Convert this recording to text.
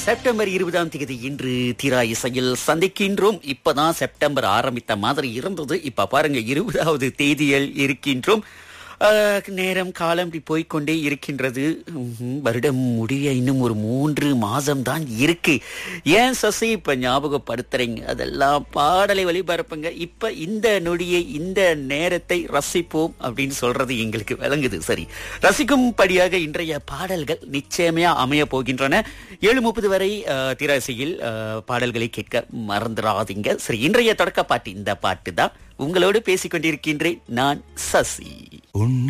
September இருபதாம் தேதி இன்று தீரா இசையில் சந்திக்கின்றோம் இப்பதான் செப்டம்பர் ஆரம்பித்த மாதிரி இருந்தது இப்ப பாருங்க இருபதாவது தேதியில் இருக்கின்றோம் ஆஹ், நேரம் காலம் இப்படி போய்க்கொண்டே இருக்கின்றது ம்ஹும், வருடம் முடிய இன்னும் ஒரு மூன்று மாதம் தான் இருக்கு ஏன் சசி இப்ப ஞாபகப்படுத்துறீங்க அதெல்லாம் பாடலை வழிபரப்புங்க இப்ப இந்த நொடியை இந்த நேரத்தை ரசிப்போம் அப்படின்னு சொல்றது எங்களுக்கு விளங்குது சரி ரசிக்கும்படியாக இன்றைய பாடல்கள் நிச்சயமையா அமைய போகின்றன ஏழு முப்பது வரை ஆஹ், திராசையில் ஆஹ், பாடல்களை கேட்க மறந்துடாதீங்க சரி இன்றைய தொடக்க பாட்டு இந்த பாட்டு தான் உங்களோடு பேசிக் கொண்டிருக்கின்றேன் நான் சசி